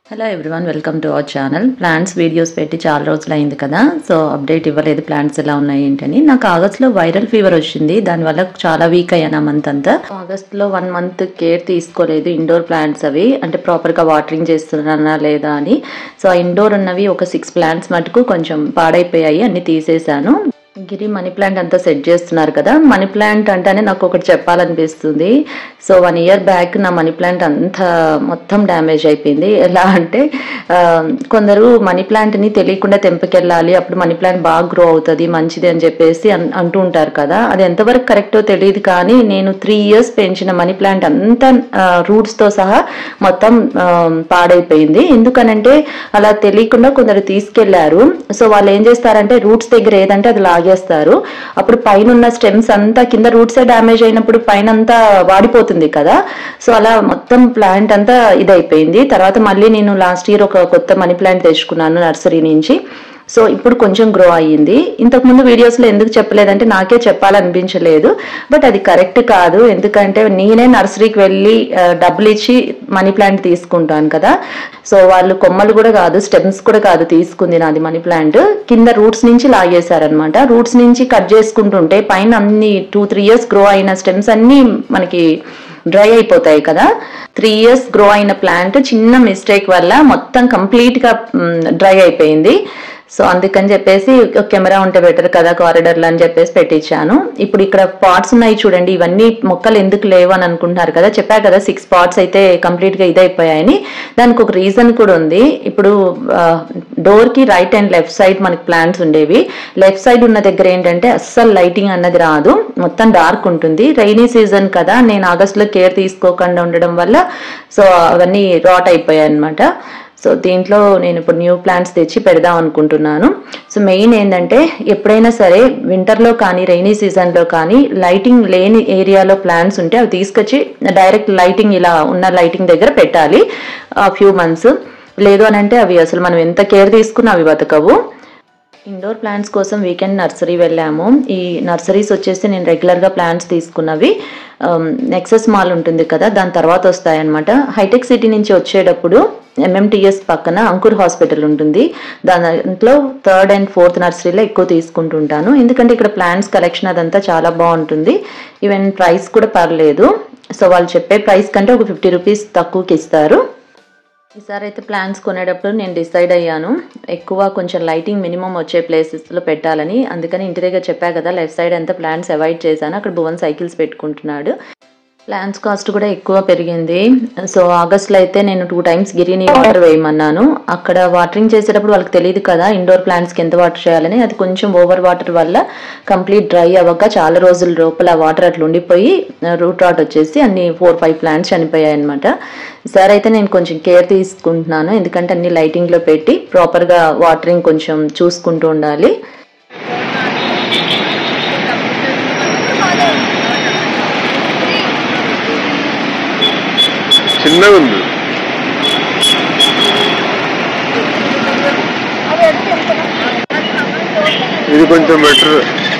Hello everyone welcome to our channel plants videos పెట్టి చాలా రోజులు అయింది కదా సో అప్డేట్ ఇవ్వలేదు ప్లాంట్స్ ఎలా ఉన్నాయి ఏంటని నాకు ఆగస్ట్లో వైరల్ ఫీవర్ వచ్చింది దానివల్ల చాలా వీక్ అయ్యాను ఆ మంత్ అంతా ఆగస్ట్లో వన్ మంత్ కేర్ తీసుకోలేదు ఇండోర్ ప్లాంట్స్ అవి అంటే ప్రాపర్గా వాటరింగ్ చేస్తున్నానా లేదా అని సో ఆ ఇండోర్ ఉన్నవి ఒక సిక్స్ ప్లాంట్స్ మటుకు కొంచెం పాడైపోయాయి అన్ని తీసేశాను గిరి మనీ ప్లాంట్ అంతా సెట్ చేస్తున్నారు కదా మనీ ప్లాంట్ అంటేనే నాకు ఒకటి చెప్పాలనిపిస్తుంది సో వన్ ఇయర్ బ్యాక్ నా మనీ ప్లాంట్ అంతా మొత్తం డ్యామేజ్ అయిపోయింది ఎలా అంటే ఆ, కొందరు మనీ ప్లాంట్ని తెలియకుండా తెంపకెళ్ళాలి అప్పుడు మనీ ప్లాంట్ బాగా గ్రో అవుతుంది మంచిది అని చెప్పేసి అన్- అంటూ ఉంటారు కదా అది ఎంతవరకు కరెక్టో తెలియదు కానీ నేను త్రీ ఇయర్స్ పెంచిన మనీ ప్లాంట్ అంతా రూట్స్తో సహా మొత్తం ఆ, పాడైపోయింది ఎందుకనంటే అలా తెలియకుండా కొందరు తీసుకెళ్లారు సో వాళ్ళు ఏం చేస్తారంటే రూట్స్ దగ్గర ఏదంటే అది లాగేస్తారు అప్పుడు పైన ఉన్న స్టెమ్స్ అంతా కింద రూట్సే డ్యామేజ్ అయినప్పుడు పైన అంతా వాడిపోతుంది కదా సో అలా మొత్తం ప్లాంట్ అంతా ఇదైపోయింది తర్వాత మళ్ళీ నేను లాస్ట్ ఇయర్ ఒక కొత్త మనీ ప్లాంట్ తెచ్చుకున్నాను నర్సరీ నుంచి సో ఇప్పుడు కొంచెం గ్రో అయ్యింది ఇంతకుముందు వీడియోస్లో ఎందుకు చెప్పలేదంటే నాకే చెప్పాలనిపించలేదు బట్ అది కరెక్ట్ కాదు ఎందుకంటే నేనే నర్సరీకి వెళ్ళి ఆ, డబ్బులు ఇచ్చి మనీ ప్లాంట్ తీసుకుంటాను కదా సో వాళ్ళు కొమ్మలు కూడా కాదు స్టెమ్స్ కూడా కాదు తీసుకుంది నాది మనీ ప్లాంట్ కింద రూట్స్ నుంచి లాగేశారనమాట రూట్స్ నుంచి కట్ చేసుకుంటుంటే పైన అన్ని టూ త్రీ ఇయర్స్ గ్రో అయిన స్టెమ్స్ అన్ని మనకి డ్రై అయిపోతాయి కదా త్రీ ఇయర్స్ గ్రో అయిన ప్లాంట్ చిన్న మిస్టేక్ వల్ల మొత్తం కంప్లీట్ గా డ్రై అయిపోయింది సో అందుకని చెప్పేసి ఒక కెమెరా ఉంటే బెటర్ కదా కారిడర్లో అని చెప్పేసి పెట్టించాను ఇప్పుడు ఇక్కడ పాట్స్ ఉన్నాయి చూడండి ఇవన్నీ మొక్కలు ఎందుకు లేవు అని అనుకుంటున్నారు కదా చెప్పా కదా సిక్స్ పాట్స్ అయితే కంప్లీట్ గా ఇదైపోయాయని దానికి ఒక రీజన్ కూడా ఉంది ఇప్పుడు డోర్ కి రైట్ అండ్ లెఫ్ట్ సైడ్ మనకి ప్లాంట్స్ ఉండేవి లెఫ్ట్ సైడ్ ఉన్న దగ్గర ఏంటంటే అస్సలు లైటింగ్ అన్నది రాదు మొత్తం డార్క్ ఉంటుంది రైనీ సీజన్ కదా నేను ఆగస్ట్ లో కేర్ తీసుకోకుండా ఉండడం వల్ల సో అవన్నీ రాట్ అయిపోయాయి అనమాట సో దీంట్లో నేను ఇప్పుడు న్యూ ప్లాంట్స్ తెచ్చి పెడదాం అనుకుంటున్నాను సో మెయిన్ ఏంటంటే ఎప్పుడైనా సరే వింటర్లో కానీ రైనీ సీజన్లో కానీ లైటింగ్ లేని ఏరియాలో ప్లాంట్స్ ఉంటే అవి తీసుకొచ్చి డైరెక్ట్ లైటింగ్ ఇలా ఉన్న లైటింగ్ దగ్గర పెట్టాలి ఆ ఫ్యూ మంత్స్ లేదు అని అంటే అవి అసలు మనం ఎంత కేర్ తీసుకున్నా అవి బతకవు ఇండోర్ ప్లాంట్స్ కోసం వీకెండ్ నర్సరీ వెళ్ళాము ఈ నర్సరీస్ వచ్చేసి నేను రెగ్యులర్గా ప్లాంట్స్ తీసుకున్నవి నెక్సెస్ మాల్ ఉంటుంది కదా దాని తర్వాత వస్తాయన్నమాట హైటెక్ సిటీ నుంచి వచ్చేటప్పుడు ఎంఎంటీఎస్ పక్కన అంకుర్ హాస్పిటల్ ఉంటుంది దాంట్లో థర్డ్ అండ్ ఫోర్త్ నర్సరీలో ఎక్కువ తీసుకుంటుంటాను ఎందుకంటే ఇక్కడ ప్లాంట్స్ కలెక్షన్ అదంతా చాలా బాగుంటుంది ఈవెన్ ప్రైస్ కూడా పర్లేదు సో వాళ్ళు చెప్పే ప్రైస్ కంటే ఒక ఫిఫ్టీ రూపీస్ తక్కువకి ఇస్తారు ఈసారి అయితే ప్లాన్స్ కొనేటప్పుడు నేను డిసైడ్ అయ్యాను ఎక్కువ కొంచెం లైటింగ్ మినిమం వచ్చే ప్లేసెస్లో పెట్టాలని అందుకని ఇంటి దగ్గర చెప్పా కదా లెఫ్ట్ సైడ్ అంతా ప్లాన్స్ అవాయిడ్ చేశాను అక్కడ భువన్ సైకిల్స్ పెట్టుకుంటున్నాడు ప్లాన్స్ కాస్ట్ కూడా ఎక్కువ పెరిగింది సో ఆగస్ట్లో అయితే నేను టూ టైమ్స్ గిరిని వాటర్ వేయమన్నాను అక్కడ వాటరింగ్ చేసేటప్పుడు వాళ్ళకి తెలియదు కదా ఇండోర్ ప్లాంట్స్కి ఎంత వాటర్ చేయాలని అది కొంచెం ఓవర్ వాటర్ వల్ల కంప్లీట్ డ్రై అవ్వక చాలా రోజుల లోపల వాటర్ అట్లా ఉండిపోయి రూట్ రాట్ వచ్చేసి అన్ని ఫోర్ ఫైవ్ ప్లాంట్స్ చనిపోయాయి అనమాట ఈసారి అయితే నేను కొంచెం కేర్ తీసుకుంటున్నాను ఎందుకంటే అన్ని లైటింగ్లో పెట్టి ప్రాపర్గా వాటరింగ్ కొంచెం చూసుకుంటూ ఉండాలి చిన్నగా ఉంది ఇది కొంచెం బెటర్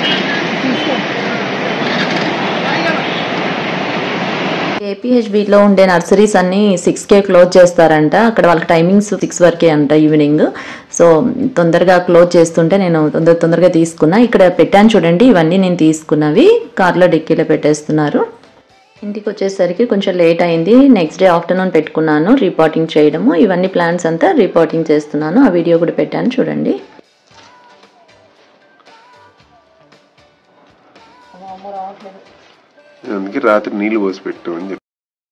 ఏపీహెచ్బిలో ఉండే నర్సరీస్ అన్ని సిక్స్ కే క్లోజ్ చేస్తారంట అక్కడ వాళ్ళకి టైమింగ్స్ సిక్స్ వరకే అంట ఈవినింగ్ సో తొందరగా క్లోజ్ చేస్తుంటే నేను తొందర తొందరగా తీసుకున్నా ఇక్కడ పెట్టాను చూడండి ఇవన్నీ నేను తీసుకున్నవి కార్లో డిక్కీలో పెట్టేస్తున్నారు ఇంటికి వచ్చేసరికి కొంచెం లేట్ అయింది నెక్స్ట్ డే ఆఫ్టర్నూన్ పెట్టుకున్నాను రిపోర్టింగ్ చేయడము ఇవన్నీ ప్లాన్స్ అంతా రిపోర్టింగ్ చేస్తున్నాను ఆ వీడియో కూడా పెట్టాను చూడండి అందుకే రాత్రి నీళ్లు పోసి పెట్టామని చెప్పి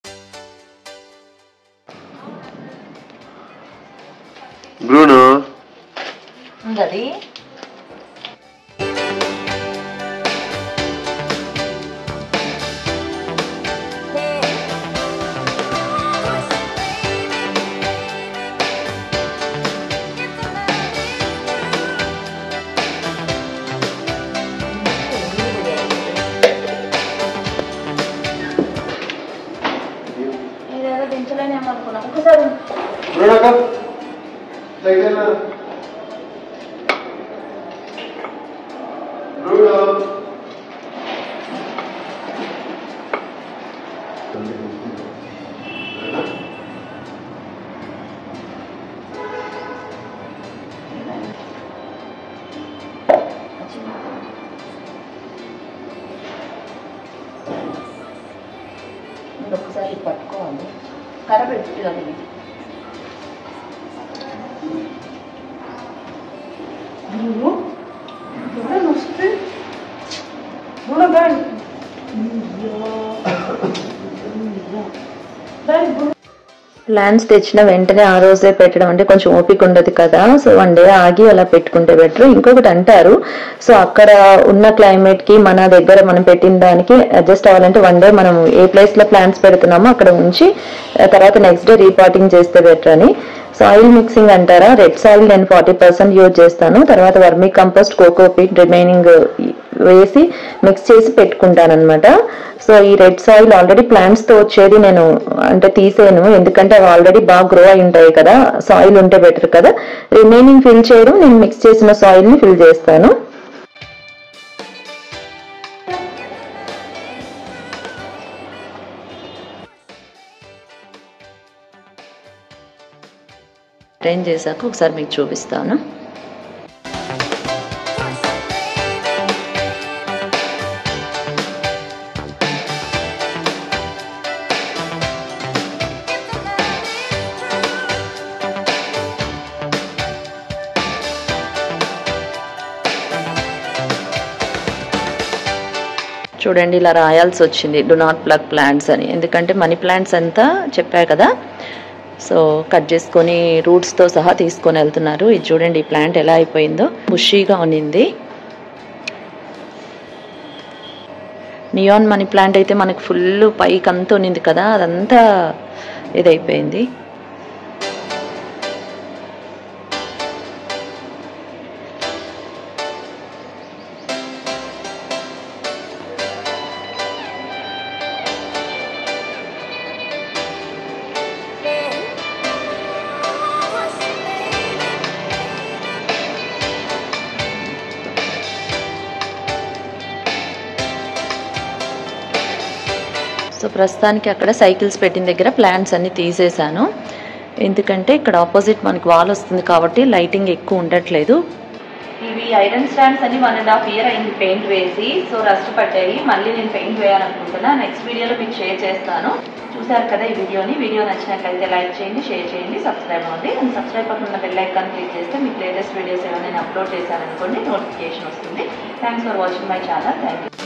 బ్రూనో అది బ్రూనో కప్ బ్రూనో ఒకసారి పట్టుకోవాలి కర్ర పెట్టి అది Bruno, Bruno, వస్తే Bruno, bag bag Bruno. Plants తెచ్చిన వెంటనే ఆ రోజే పెట్టడం అంటే కొంచెం ఓపిక ఉండదు కదా సో వన్ డే ఆగి అలా పెట్టుకుంటే బెటర్ ఇంకొకటి అంటారు సో అక్కడ ఉన్న క్లైమేట్ కి మన దగ్గర మనం పెట్టిన దానికి అడ్జస్ట్ అవ్వాలంటే వన్ డే మనం ఏ ప్లేస్ లో ప్లాంట్స్ పెడుతున్నామో అక్కడ ఉంచి ఆ తర్వాత నెక్స్ట్ డే రీపాటింగ్ చేస్తే బెటర్ అని సాయిల్ మిక్సింగ్ అంటారా రెడ్ సాయిల్ నేను ఫార్టీ పర్సెంట్ యూజ్ చేస్తాను తర్వాత వర్మీ కంపోస్ట్ కోకోపీట్ రిమైనింగ్ వేసి మిక్స్ చేసి పెట్టుకుంటాను అనమాట సో ఈ రెడ్ సాయిల్ ఆల్రెడీ ప్లాంట్స్ తో వచ్చేది నేను అంటే తీసేను ఎందుకంటే అవి ఆల్రెడీ బాగా గ్రో అయి ఉంటాయి కదా సాయిల్ ఉంటే బెటర్ కదా రిమైనింగ్ ఫిల్ చేయడం నేను మిక్స్ చేసిన సాయిల్ ని ఫిల్ చేస్తాను అరేంజ్ చేశాక ఒకసారి మీకు చూపిస్తాను చూడండి ఇలా రాయాల్సి వచ్చింది డు నాట్ ప్లగ్ ప్లాంట్స్ అని ఎందుకంటే మనీ ప్లాంట్స్ అంతా చెప్పా కదా సో కట్ చేసుకొని రూట్స్తో సహా తీసుకొని వెళ్తున్నారు ఇది చూడండి ఈ ప్లాంట్ ఎలా అయిపోయిందో బుషీగా ఉన్నింది నియాన్ మనీ ప్లాంట్ అయితే మనకు ఫుల్ పైకి అంతా ఉన్నింది కదా అదంతా ఇదైపోయింది సో ప్రస్తుతానికి అక్కడ సైకిల్స్ పెట్టిన దగ్గర ప్లాంట్స్ అన్ని తీసేశాను ఎందుకంటే ఇక్కడ ఆపోజిట్ మనకి వాల్ వస్తుంది కాబట్టి లైటింగ్ ఎక్కువ ఉండట్లేదు ఇవి ఐరన్ స్టాండ్స్ అని వన్ అండ్ హాఫ్ ఇయర్ అయింది పెయింట్ వేసి సో రస్ట్ పట్టాయి మళ్ళీ నేను పెయింట్ వేయాలనుకుంటున్నా నెక్స్ట్ వీడియోలో మీకు షేర్ చేస్తాను చూసారు కదా ఈ వీడియోని వీడియో నచ్చినట్లయితే లైక్ చేయండి షేర్ చేయండి సబ్స్క్రైబ్ అవ్వండి అండ్ సబ్స్క్రైబ్ పక్కన బెల్ ఐకాన్ క్లిక్ చేస్తే మీకు లేటెస్ట్ వీడియోస్ ఏమైనా నేను అప్లోడ్ చేశాననుకోండి నోటిఫికేషన్ వస్తుంది thanks for watching my channel thank you